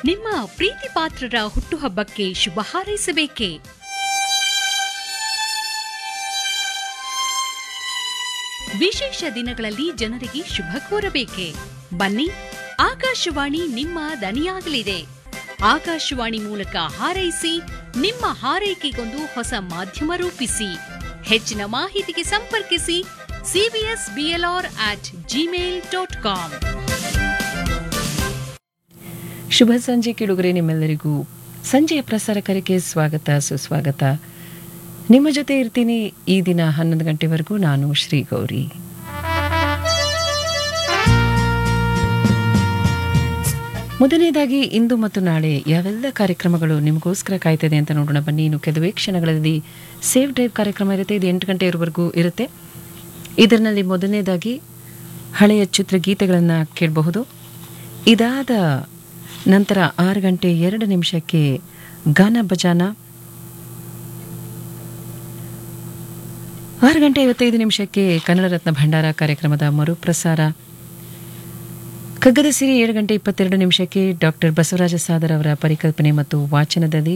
ನಿಮ್ಮ ಪ್ರೀತಿ ಪಾತ್ರರ ಹುಟ್ಟುಹಬ್ಬಕ್ಕೆ ಶುಭ ಹಾರೈಸಬೇಕೇ ವಿಶೇಷ ದಿನಗಳಲ್ಲಿ ಜನರಿಗೆ ಶುಭ ಕೋರಬೇಕೆ ಬನ್ನಿ ಆಕಾಶವಾಣಿ ನಿಮ್ಮ ದನಿಯಾಗಲಿದೆ ಆಕಾಶವಾಣಿ ಮೂಲಕ ಹಾರೈಸಿ ನಿಮ್ಮ ಹಾರೈಕೆಗೊಂದು ಹೊಸ ಮಾಧ್ಯಮ ರೂಪಿಸಿ ಹೆಚ್ಚಿನ ಮಾಹಿತಿಗೆ ಸಂಪರ್ಕಿಸಿ CBS BLR at Gmail dot com ಶುಭ ಸಂಜೆ ಕಿಡುಗರೆ ನಿಮ್ಮೆಲ್ಲರಿಗೂ ಸಂಜೆಯ ಪ್ರಸಾರ ಕಾರ್ಯಕ್ಕೆ ಸ್ವಾಗತ ಸುಸ್ವಾಗತ ನಿಮ್ಮ ಜೊತೆ ಇರ್ತೀನಿ ಈ ದಿನ ಹನ್ನೊಂದು ಗಂಟೆವರೆಗೂ ನಾನು ಶ್ರೀ ಗೌರಿ ಮೊದಲನೇದಾಗಿ ಇಂದು ಮತ್ತು ನಾಳೆ ಯಾವೆಲ್ಲ ಕಾರ್ಯಕ್ರಮಗಳು ನಿಮಗೋಸ್ಕರ ಕಾಯ್ತದೆ ಅಂತ ನೋಡೋಣ ಬನ್ನಿ ಇನ್ನು ಕೆಲವೇ ಕ್ಷಣಗಳಲ್ಲಿ ಸೇವ್ ಡ್ರೈವ್ ಕಾರ್ಯಕ್ರಮ ಇರುತ್ತೆ ಇದು ಎಂಟು ಗಂಟೆಯವರೆಗೂ ಇರುತ್ತೆ ಇದರಲ್ಲಿ ಮೊದಲನೇದಾಗಿ ಹಳೆಯ ಚಿತ್ರಗೀತೆಗಳನ್ನು ಕೇಳಬಹುದು ಇದಾದ ನಂತರ ಆರು ಗಂಟೆ ಎರಡು ನಿಮಿಷಕ್ಕೆ ಗಾನ ಭಜಾನ ಆರು ಗಂಟೆ ಐವತ್ತೈದು ನಿಮಿಷಕ್ಕೆ ಕನ್ನಡ ರತ್ನ ಭಂಡಾರ ಕಾರ್ಯಕ್ರಮದ ಮರುಪ್ರಸಾರ ಕಗ್ಗದ ಸಿರಿ ಏಳು ಗಂಟೆ ಇಪ್ಪತ್ತೆರಡು ನಿಮಿಷಕ್ಕೆ ಡಾಕ್ಟರ್ ಬಸವರಾಜ ಸಾದರ್ ಅವರ ಪರಿಕಲ್ಪನೆ ಮತ್ತು ವಾಚನದಲ್ಲಿ